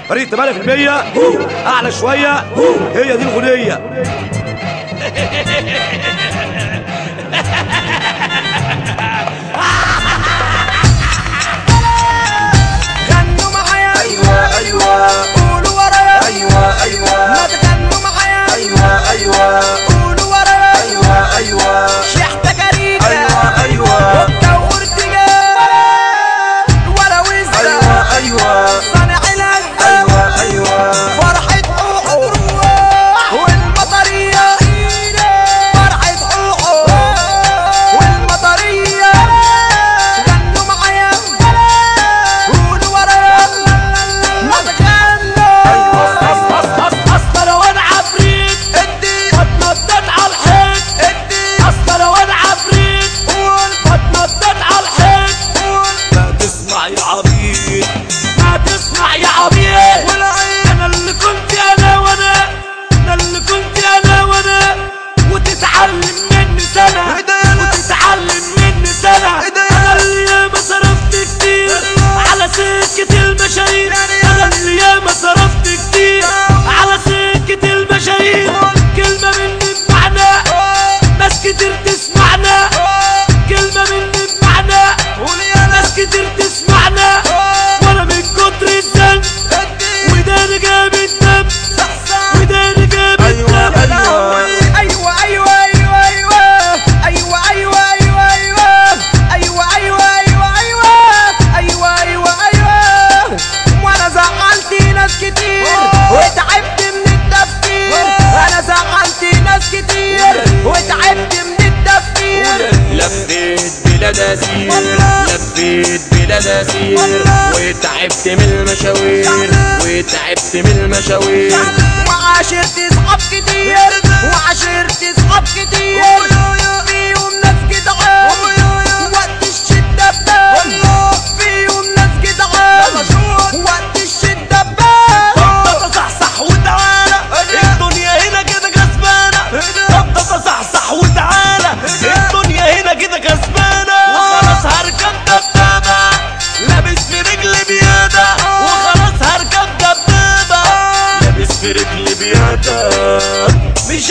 فريق 8% اعلى شويه هي دي الاغنيه غنوا معايا ايوه ايوه قولوا ورايا ايوه ايوه ما تغنوا معايا ايوه ايوه قولوا ورايا ايوه ايوه شحتة كريكة ايوه ايوه وكا وارتجال ولا وزة ايوه ايوه صانع الهدى ايوه ايوه فرحة حوحو والمطرية فرحة حوحو والمطرية غنوا معايا قولوا ورايا ما تغنوا اصل لو انا عفريت ادي بتنطط على الحيط ادي اصل لو انا عفريت قول بتنطط على الحيط قول ما تسمع يا عبيط ما تسمع يا عبيط والعين انا اللي كنت انا وانا انا اللي كنت انا وانا وتتعلم مني سنه إيه ده يالا؟ وتتعلم مني سنه إيه ده انا يالا؟ اللي ياما صرفت كتير على سكه المشاهير انا اللي ياما صرفت كتير على سكه المشاهير كلمه مني بمعنى ناس كتير تسمعنا كلمه مني بمعنى قول يا ناس كتير تسمعنا وانا من كتر الذنب ادي وداني جاب الدم صحصح وداني جاب ايوه الدم ايوه ايوه ايوه ايوه ايوه ايوه ايوه ايوه ايوه ايوه ايوه ايوه ايوه ايوه ايوه وانا زعلت ناس كتير وتعبت من التفكير انا زعلت ناس كتير وتعبت من التفكير لفيت بلاد اسير لفيت بلاد اسير وتعبت من المشاوير وتعبت من المشاوير وعاشرت اصحاب كتير وعاشرت اصحاب كتير فيهم ناس جدعان وقت الشدة بان فيهم ناس جدعان وقت الشدة بان طب تصحصح وتعالى الدنيا هنا كده كسبانة طب تصحصح وتعالى الدنيا هنا كده كسبانة وخلاص هركب دبابة لابس في رجلي بيادة وخلاص هركب دبابة لابس في رجلي بيادة مش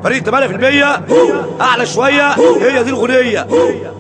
فريق 8% اعلى شويه هي دي الغنيه